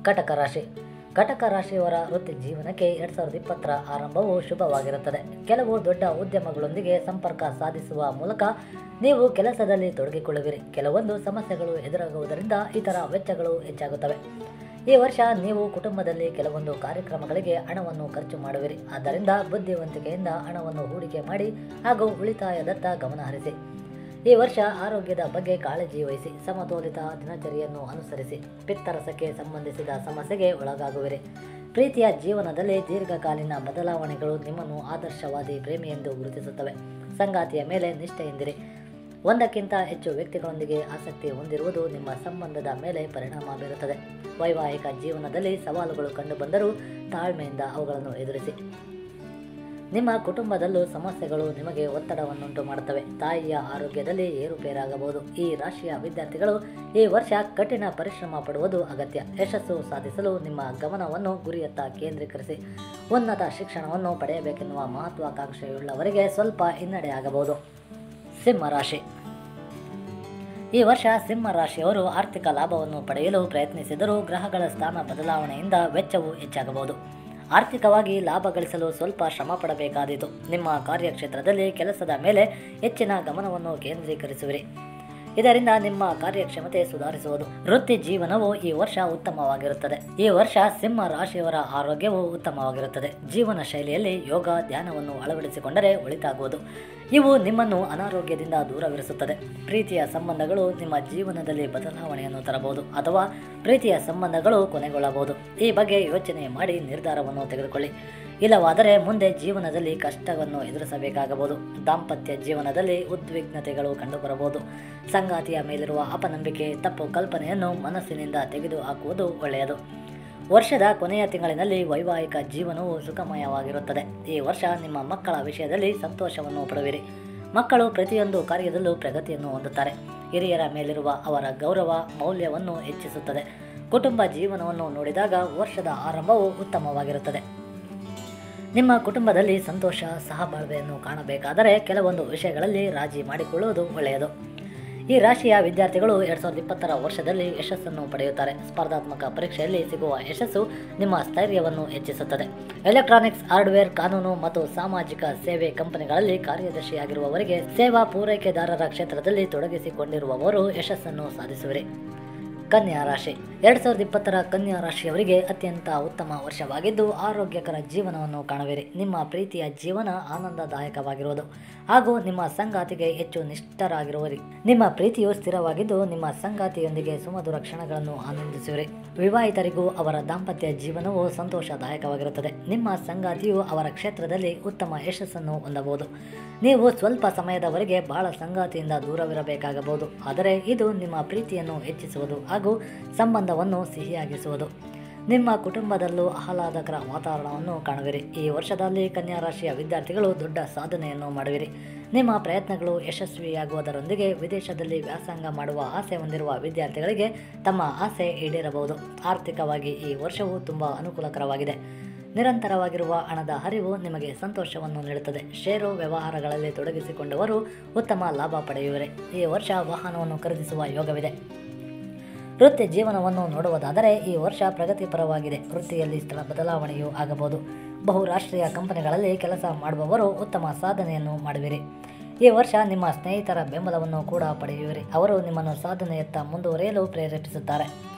ಕಟಕ ರಾಶಿ ಕಟಕ ರಾಶಿಯವರ ವೃತ್ತಿ ಜೀವನಕ್ಕೆ ಎರಡ್ ಸಾವಿರದ ಇಪ್ಪತ್ತರ ಆರಂಭವು ಶುಭವಾಗಿರುತ್ತದೆ ಕೆಲವು ದೊಡ್ಡ ಉದ್ಯಮಗಳೊಂದಿಗೆ ಸಂಪರ್ಕ ಸಾಧಿಸುವ ಮೂಲಕ ನೀವು ಕೆಲಸದಲ್ಲಿ ತೊಡಗಿಕೊಳ್ಳುವಿರಿ ಕೆಲವೊಂದು ಸಮಸ್ಯೆಗಳು ಎದುರಾಗುವುದರಿಂದ ಇತರ ವೆಚ್ಚಗಳು ಹೆಚ್ಚಾಗುತ್ತವೆ ಈ ವರ್ಷ ನೀವು ಕುಟುಂಬದಲ್ಲಿ ಕೆಲವೊಂದು ಕಾರ್ಯಕ್ರಮಗಳಿಗೆ ಹಣವನ್ನು ಖರ್ಚು ಮಾಡುವಿರಿ ಆದ್ದರಿಂದ ಬುದ್ಧಿವಂತಿಕೆಯಿಂದ ಹಣವನ್ನು ಹೂಡಿಕೆ ಮಾಡಿ ಹಾಗೂ ಉಳಿತಾಯದತ್ತ ಗಮನ ಹರಿಸಿ ಈ ವರ್ಷ ಆರೋಗ್ಯದ ಬಗ್ಗೆ ಕಾಳಜಿ ವಹಿಸಿ ಸಮತೋಲಿತ ದಿನಚರಿಯನ್ನು ಅನುಸರಿಸಿ ಪಿತ್ತರಸಕ್ಕೆ ಸಂಬಂಧಿಸಿದ ಸಮಸ್ಯೆಗೆ ಒಳಗಾಗುವಿರಿ ಪ್ರೀತಿಯ ಜೀವನದಲ್ಲಿ ದೀರ್ಘಕಾಲೀನ ಬದಲಾವಣೆಗಳು ನಿಮ್ಮನ್ನು ಆದರ್ಶವಾದಿ ಪ್ರೇಮಿ ಎಂದು ಗುರುತಿಸುತ್ತವೆ ಸಂಗಾತಿಯ ಮೇಲೆ ನಿಷ್ಠೆಯಿಂದಿರಿ ಒಂದಕ್ಕಿಂತ ಹೆಚ್ಚು ವ್ಯಕ್ತಿಗಳೊಂದಿಗೆ ಆಸಕ್ತಿ ಹೊಂದಿರುವುದು ನಿಮ್ಮ ಸಂಬಂಧದ ಮೇಲೆ ಪರಿಣಾಮ ಬೀರುತ್ತದೆ ವೈವಾಹಿಕ ಜೀವನದಲ್ಲಿ ಸವಾಲುಗಳು ಕಂಡುಬಂದರೂ ತಾಳ್ಮೆಯಿಂದ ಅವುಗಳನ್ನು ಎದುರಿಸಿ ನಿಮ್ಮ ಕುಟುಂಬದಲ್ಲೂ ಸಮಸ್ಯೆಗಳು ನಿಮಗೆ ಒತ್ತಡವನ್ನುಂಟು ಮಾಡುತ್ತವೆ ತಾಯಿಯ ಆರೋಗ್ಯದಲ್ಲಿ ಏರುಪೇರಾಗಬಹುದು ಈ ರಾಶಿಯ ವಿದ್ಯಾರ್ಥಿಗಳು ಈ ವರ್ಷ ಕಠಿಣ ಪರಿಶ್ರಮ ಪಡುವುದು ಅಗತ್ಯ ಯಶಸ್ಸು ಸಾಧಿಸಲು ನಿಮ್ಮ ಗಮನವನ್ನು ಗುರಿಯತ್ತ ಕೇಂದ್ರೀಕರಿಸಿ ಉನ್ನತ ಶಿಕ್ಷಣವನ್ನು ಪಡೆಯಬೇಕೆನ್ನುವ ಮಹತ್ವಾಕಾಂಕ್ಷೆಯುಳ್ಳವರಿಗೆ ಸ್ವಲ್ಪ ಹಿನ್ನಡೆಯಾಗಬಹುದು ಸಿಂಹ ರಾಶಿ ಈ ವರ್ಷ ಸಿಂಹ ರಾಶಿಯವರು ಆರ್ಥಿಕ ಲಾಭವನ್ನು ಪಡೆಯಲು ಪ್ರಯತ್ನಿಸಿದರೂ ಗ್ರಹಗಳ ಸ್ಥಾನ ಬದಲಾವಣೆಯಿಂದ ವೆಚ್ಚವು ಹೆಚ್ಚಾಗಬಹುದು ಆರ್ಥಿಕವಾಗಿ ಲಾಭ ಗಳಿಸಲು ಸ್ವಲ್ಪ ಶ್ರಮ ಪಡಬೇಕಾದೀತು ನಿಮ್ಮ ಕಾರ್ಯಕ್ಷೇತ್ರದಲ್ಲಿ ಕೆಲಸದ ಮೇಲೆ ಹೆಚ್ಚಿನ ಗಮನವನ್ನು ಕೇಂದ್ರೀಕರಿಸುವಿರಿ ಇದರಿಂದ ನಿಮ್ಮ ಕಾರ್ಯಕ್ಷಮತೆ ಸುಧಾರಿಸುವುದು ವೃತ್ತಿ ಜೀವನವು ಈ ವರ್ಷ ಉತ್ತಮವಾಗಿರುತ್ತದೆ ಈ ವರ್ಷ ಸಿಂಹ ರಾಶಿಯವರ ಆರೋಗ್ಯವು ಉತ್ತಮವಾಗಿರುತ್ತದೆ ಜೀವನ ಶೈಲಿಯಲ್ಲಿ ಯೋಗ ಧ್ಯಾನವನ್ನು ಅಳವಡಿಸಿಕೊಂಡರೆ ಒಳಿತಾಗುವುದು ಇವು ನಿಮ್ಮನ್ನು ಅನಾರೋಗ್ಯದಿಂದ ದೂರವಿರಿಸುತ್ತದೆ ಪ್ರೀತಿಯ ಸಂಬಂಧಗಳು ನಿಮ್ಮ ಜೀವನದಲ್ಲಿ ಬದಲಾವಣೆಯನ್ನು ತರಬಹುದು ಅಥವಾ ಪ್ರೀತಿಯ ಸಂಬಂಧಗಳು ಕೊನೆಗೊಳ್ಳಬಹುದು ಈ ಬಗ್ಗೆ ಯೋಚನೆ ಮಾಡಿ ನಿರ್ಧಾರವನ್ನು ತೆಗೆದುಕೊಳ್ಳಿ ಇಲ್ಲವಾದರೆ ಮುಂದೆ ಜೀವನದಲ್ಲಿ ಕಷ್ಟವನ್ನು ಎದುರಿಸಬೇಕಾಗಬಹುದು ದಾಂಪತ್ಯ ಜೀವನದಲ್ಲಿ ಉದ್ವಿಗ್ನತೆಗಳು ಕಂಡುಬರಬಹುದು ಸಂಗಾತಿಯ ಮೇಲಿರುವ ಅಪನಂಬಿಕೆ ತಪ್ಪು ಕಲ್ಪನೆಯನ್ನು ಮನಸ್ಸಿನಿಂದ ತೆಗೆದುಹಾಕುವುದು ಒಳ್ಳೆಯದು ವರ್ಷದ ಕೊನೆಯ ತಿಂಗಳಿನಲ್ಲಿ ವೈವಾಹಿಕ ಜೀವನವು ಸುಖಮಯವಾಗಿರುತ್ತದೆ ಈ ವರ್ಷ ನಿಮ್ಮ ಮಕ್ಕಳ ವಿಷಯದಲ್ಲಿ ಸಂತೋಷವನ್ನು ಪಡುವಿರಿ ಮಕ್ಕಳು ಪ್ರತಿಯೊಂದು ಕಾರ್ಯದಲ್ಲೂ ಪ್ರಗತಿಯನ್ನು ಹೊಂದುತ್ತಾರೆ ಹಿರಿಯರ ಮೇಲಿರುವ ಅವರ ಗೌರವ ಮೌಲ್ಯವನ್ನು ಹೆಚ್ಚಿಸುತ್ತದೆ ಕುಟುಂಬ ಜೀವನವನ್ನು ನೋಡಿದಾಗ ವರ್ಷದ ಆರಂಭವು ಉತ್ತಮವಾಗಿರುತ್ತದೆ ನಿಮ್ಮ ಕುಟುಂಬದಲ್ಲಿ ಸಂತೋಷ ಸಹಬಾಳ್ವೆಯನ್ನು ಕಾಣಬೇಕಾದರೆ ಕೆಲವೊಂದು ವಿಷಯಗಳಲ್ಲಿ ರಾಜಿ ಮಾಡಿಕೊಳ್ಳುವುದು ಒಳ್ಳೆಯದು ಈ ರಾಶಿಯ ವಿದ್ಯಾರ್ಥಿಗಳು ಎರಡ್ ಸಾವಿರದ ಇಪ್ಪತ್ತರ ವರ್ಷದಲ್ಲಿ ಯಶಸ್ಸನ್ನು ಪಡೆಯುತ್ತಾರೆ ಸ್ಪರ್ಧಾತ್ಮಕ ಪರೀಕ್ಷೆಯಲ್ಲಿ ಸಿಗುವ ಯಶಸ್ಸು ನಿಮ್ಮ ಸ್ಥೈರ್ಯವನ್ನು ಹೆಚ್ಚಿಸುತ್ತದೆ ಎಲೆಕ್ಟ್ರಾನಿಕ್ಸ್ ಹಾರ್ಡ್ವೇರ್ ಕಾನೂನು ಮತ್ತು ಸಾಮಾಜಿಕ ಸೇವೆ ಕಂಪನಿಗಳಲ್ಲಿ ಕಾರ್ಯದರ್ಶಿಯಾಗಿರುವವರಿಗೆ ಸೇವಾ ಪೂರೈಕೆದಾರರ ಕ್ಷೇತ್ರದಲ್ಲಿ ತೊಡಗಿಸಿಕೊಂಡಿರುವವರು ಯಶಸ್ಸನ್ನು ಸಾಧಿಸುವಿರಿ ಕನ್ಯಾ ರಾಶಿ ಎರಡ್ ಸಾವಿರದ ಇಪ್ಪತ್ತರ ಕನ್ಯಾ ರಾಶಿಯವರಿಗೆ ಅತ್ಯಂತ ಉತ್ತಮ ವರ್ಷವಾಗಿದ್ದು ಆರೋಗ್ಯಕರ ಜೀವನವನ್ನು ಕಾಣುವಿರಿ ನಿಮ್ಮ ಪ್ರೀತಿಯ ಜೀವನ ಆನಂದದಾಯಕವಾಗಿರುವುದು ಹಾಗೂ ನಿಮ್ಮ ಸಂಗಾತಿಗೆ ಹೆಚ್ಚು ನಿಷ್ಠರಾಗಿರುವಿರಿ ನಿಮ್ಮ ಪ್ರೀತಿಯು ಸ್ಥಿರವಾಗಿದ್ದು ನಿಮ್ಮ ಸಂಗಾತಿಯೊಂದಿಗೆ ಸುಮಧುರ ಕ್ಷಣಗಳನ್ನು ಆನಂದಿಸುವಿರಿ ವಿವಾಹಿತರಿಗೂ ಅವರ ದಾಂಪತ್ಯ ಜೀವನವು ಸಂತೋಷದಾಯಕವಾಗಿರುತ್ತದೆ ನಿಮ್ಮ ಸಂಗಾತಿಯು ಅವರ ಕ್ಷೇತ್ರದಲ್ಲಿ ಉತ್ತಮ ಯಶಸ್ಸನ್ನು ಹೊಂದಬಹುದು ನೀವು ಸ್ವಲ್ಪ ಸಮಯದವರೆಗೆ ಬಹಳ ಸಂಗಾತಿಯಿಂದ ದೂರವಿರಬೇಕಾಗಬಹುದು ಆದರೆ ಇದು ನಿಮ್ಮ ಪ್ರೀತಿಯನ್ನು ಹೆಚ್ಚಿಸುವುದು ಹಾಗೂ ಸಂಬಂಧವನ್ನು ಸಿಹಿಯಾಗಿಸುವುದು ನಿಮ್ಮ ಕುಟುಂಬದಲ್ಲೂ ಆಹ್ಲಾದಕರ ವಾತಾವರಣವನ್ನು ಕಾಣುವಿರಿ ಈ ವರ್ಷದಲ್ಲಿ ಕನ್ಯಾ ರಾಶಿಯ ವಿದ್ಯಾರ್ಥಿಗಳು ದೊಡ್ಡ ಸಾಧನೆಯನ್ನು ಮಾಡುವಿರಿ ನಿಮ್ಮ ಪ್ರಯತ್ನಗಳು ಯಶಸ್ವಿಯಾಗುವುದರೊಂದಿಗೆ ವಿದೇಶದಲ್ಲಿ ವ್ಯಾಸಂಗ ಮಾಡುವ ಆಸೆ ಹೊಂದಿರುವ ವಿದ್ಯಾರ್ಥಿಗಳಿಗೆ ತಮ್ಮ ಆಸೆ ಈಡೇರಬಹುದು ಆರ್ಥಿಕವಾಗಿ ಈ ವರ್ಷವು ತುಂಬ ಅನುಕೂಲಕರವಾಗಿದೆ ನಿರಂತರವಾಗಿರುವ ಹಣದ ಹರಿವು ನಿಮಗೆ ಸಂತೋಷವನ್ನು ನೀಡುತ್ತದೆ ಷೇರು ವ್ಯವಹಾರಗಳಲ್ಲಿ ತೊಡಗಿಸಿಕೊಂಡವರು ಉತ್ತಮ ಲಾಭ ಪಡೆಯುವಿರಿ ಈ ವರ್ಷ ವಾಹನವನ್ನು ಖರೀದಿಸುವ ಯೋಗವಿದೆ ವೃತ್ತಿ ಜೀವನವನ್ನು ನೋಡುವುದಾದರೆ ಈ ವರ್ಷ ಪ್ರಗತಿಪರವಾಗಿದೆ ವೃತ್ತಿಯಲ್ಲಿ ಸ್ಥಳ ಬದಲಾವಣೆಯೂ ಆಗಬಹುದು ಬಹುರಾಷ್ಟ್ರೀಯ ಕಂಪನಿಗಳಲ್ಲಿ ಕೆಲಸ ಮಾಡುವವರು ಉತ್ತಮ ಸಾಧನೆಯನ್ನು ಮಾಡುವಿರಿ ಈ ವರ್ಷ ನಿಮ್ಮ ಸ್ನೇಹಿತರ ಬೆಂಬಲವನ್ನು ಕೂಡ ಪಡೆಯುವಿರಿ ಅವರು ನಿಮ್ಮನ್ನು ಸಾಧನೆಯತ್ತ ಮುಂದುವರಿಯಲು ಪ್ರೇರೇಪಿಸುತ್ತಾರೆ